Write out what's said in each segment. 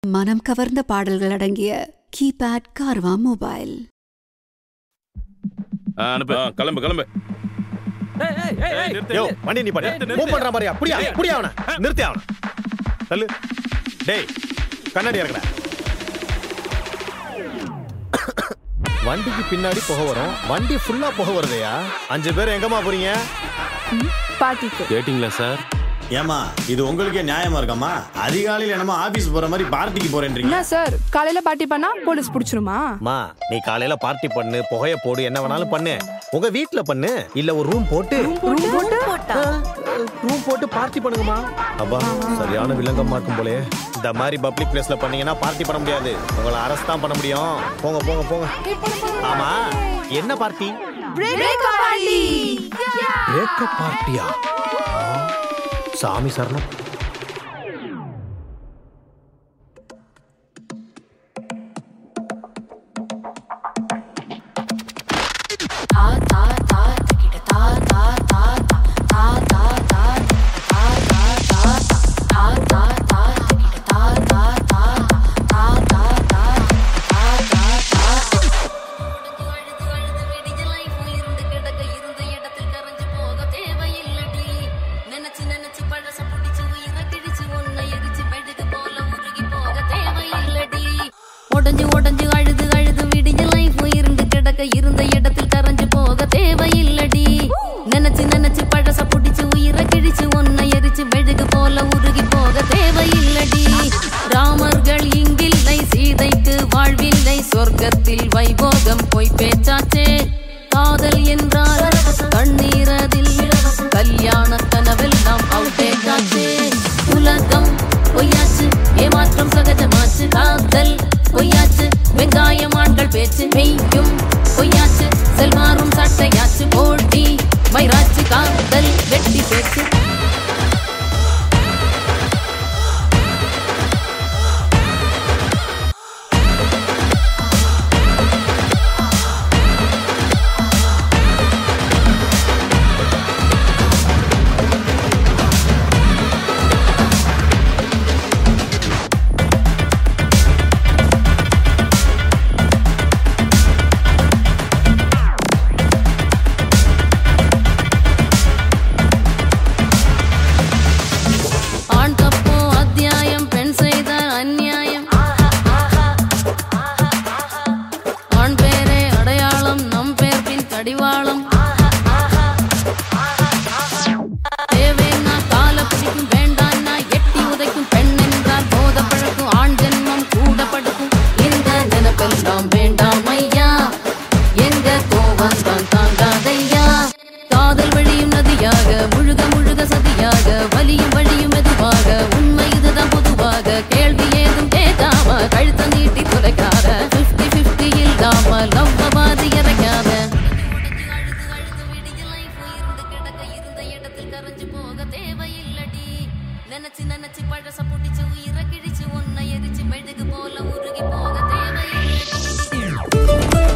மனம் கவர்ந்த பாடல்கள் அடங்கிய கீபேட் கார்வா மொபைல் ஆ, அனுப்பு ஆ, கிளம்பு கிளம்பு யோ வண்டி நீ பண்ணு மூவ் பண்ற மாதிரி அப்படியா அப்படியா அவன நிறுத்தி அவன தள்ளு டேய் கண்ணாடி இறக்குற வண்டிக்கு பின்னாடி புகை வரும் வண்டி ஃபுல்லா புகை வருதையா அஞ்சு பேர் எங்கம்மா போறீங்க பாட்டிக்கு கேட்டிங்களா சார் ஏமா இது உங்களுக்கே நியாயமா இருக்காமா அதிகாலையில் என்னமோ ஆபீஸ் போற மாதிரி பார்ட்டிக்கு போறேன்றீங்க என்ன சார் காலையில பார்ட்டி பண்ணா போலீஸ் புடிச்சிருமா அம்மா நீ காலையில பார்ட்டி பண்ணு புகைய போடு என்ன வேணாலும் பண்ணு உங்க வீட்ல பண்ணு இல்ல ஒரு ரூம் போட்டு ரூம் போட்டு பார்ட்டி பண்ணுங்கம்மா அப்பா சரியான வில்லங்கமா இருக்கும் போலே இந்த மாதிரி பப்ளிக் பிளேஸ்ல பண்ணீங்கன்னா பார்ட்டி பண்ண முடியாது உங்களை அரஸ்ட் தான் பண்ண முடியும் போங்க போங்க போங்க ஆமா என்ன பார்ட்டி பிரேக்கப் பார்ட்டியா சாமி சரணம் நினைச்சு நினைச்சு பழச புடிச்சு உயிரை கிழிச்சு ஒன்ன எரிச்சு மெழுகு போல உருகி போக தேவையில்லடி உடஞ்சு உடஞ்சு அழுது அழுது விடிஞ்ச லைஃப் இருந்து கிடக்க இருந்த இடத்தில் கரைஞ்சு போக தேவையில்லடி நினைச்சு நினைச்சு பழச புடிச்சு உயிரை கிழிச்சு ஒன்ன எரிச்சு மெழுகு போல உருகி போக தேவையில்லடி ராமர்கள் இங்கில்லை சீதைக்கு வாழ்வில்லை சொர்க்கத்தில் வைபோகம் பொய் பேச்சாச்சே காதல் என்றால் கண்ணீரதில் கல்யாண கனவெல்லாம் அவுட்டேக்காச்சே உலகம் பொய்யாச்சு ஏமாற்றம் சகஜமாச்சு காதல் பொய்யாச்சு வெங்காயமான்கள் பேச்சு மெய்யும் பொய்யாச்சு செல்மாறும் சட்டையாச்சு போட்டி மயிராச்சு காதல் வெட்டி பேச்சு ஆண் தப்போ அத்தியாயம் பெண் செய்த அந்நியாயம் ஆண் பேரே அடையாளம் நம் பேர் பின் கடிவாளம் தேவேன்னா கால பிடிக்கும் வேண்டான்னா எட்டி உதைக்கும் பெண் என்றால் போத பழக்கும் ஆண் ஜென்மம் கூட படுக்கும் இந்த நினைப்பெல்லாம் வேண்டாம் ஐயா எங்க கோவம் தான் தாங்காதையா காதல் வழியும் நதியாக முழுக முழுக சதியாக வலியும் வழியும் மெதுவாக உண்மை இதுதான் பொதுவாக கேள்வி ஏதும் கேட்காம கழுத்த நீட்டி துளைக்காத பிப்டி பிப்டி இல்லாம லவ் பாதி இறக்காத நினைச்சு நினைச்சு பழச புடிச்சு உயிரை கிழிச்சு ஒன்ன எரிச்சு மெழுகு போல உருகி போக தேவையில்லை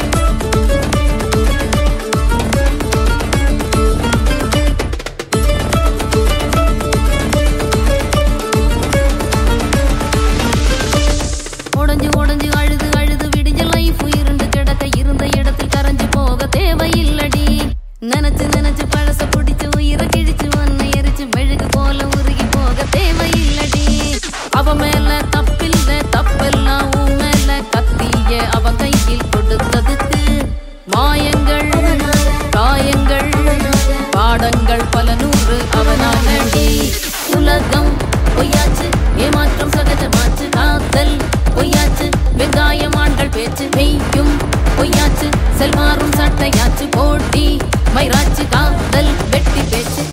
உடஞ்சு உடஞ்சு அழுது அழுது விடிஞ்ச லைஃப் இருந்து கிடக்க இருந்த இடத்தில் கரைஞ்சு போக தேவையில்லடி நினைச்சு நினைச்சு பழச புடிச்சு உயிரை கிழிச்சு ஒன்ன எரிச்சு மெழுகு போல உருகி போக தேவையில்லடி அவ மேல தப்பில்ல தப்பெல்லாம் உன் மேல கத்திய அவன் கையில் கொடுத்ததுக்கு மாயங்கள் காயங்கள் பாடங்கள் பல நூறு அவனாலடி உலகம் பொய்யாச்சு ஏமாற்றம் சகஜமாச்சு காதல் பொய்யாச்சு வெங்காயமான்கள் பேச்சு மெய்யும் பொய்யாச்சு செல்மாறும் சட்டையாச்சு போட்டி மயிராச்சு காதல் வெட்டி பேச்சு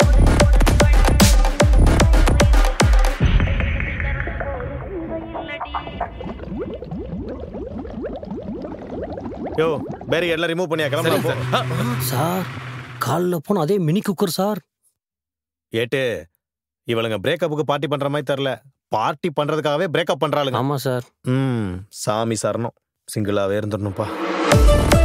யோ பேரிகேட்ல ரிமூவ் பண்ணியா கிளம்பலாம் போ. சார் காலில் போன அதே மினி குக்கர் சார் ஏட்டு இவளுங்க பிரேக்கப்புக்கு பார்ட்டி பண்ற மாதிரி தெரியல பார்ட்டி பண்றதுக்காகவே பிரேக்கப் பண்றாளுங்க ஆமாம் சார் ம் சாமி சரணம் சிங்கிளாவே இருந்துடணும்ப்பா